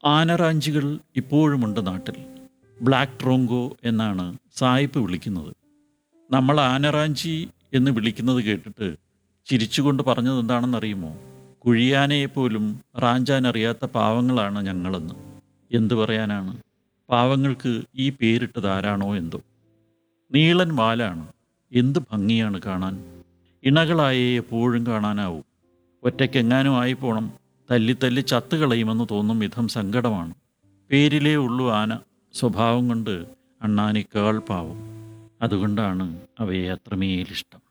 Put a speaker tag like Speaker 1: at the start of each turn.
Speaker 1: ആനറാഞ്ചികൾ ഇപ്പോഴുമുണ്ട് നാട്ടിൽ ബ്ലാക്ക് ട്രോങ്കോ എന്നാണ് സായിപ്പ് വിളിക്കുന്നത് നമ്മൾ ആനറാഞ്ചി എന്ന് വിളിക്കുന്നത് കേട്ടിട്ട് ചിരിച്ചുകൊണ്ട് പറഞ്ഞത് എന്താണെന്നറിയുമോ കുഴിയാനയെപ്പോലും റാഞ്ചാൻ അറിയാത്ത പാവങ്ങളാണ് ഞങ്ങളെന്ന് എന്തു പറയാനാണ് പാവങ്ങൾക്ക് ഈ പേരിട്ടത് ആരാണോ എന്തോ നീളൻ വാലാണ് എന്ത് ഭംഗിയാണ് കാണാൻ ഇണകളായേ എപ്പോഴും കാണാനാവൂ ഒറ്റയ്ക്കെങ്ങാനും ആയി പോണം തല്ലി തല്ലി ചത്തുകളയുമെന്ന് തോന്നും വിധം സങ്കടമാണ് പേരിലേ ഉള്ളൂ ആന സ്വഭാവം കൊണ്ട് അണ്ണാനിക്കാൾ പാവം അതുകൊണ്ടാണ് അവയെ അത്രമേലിഷ്ടം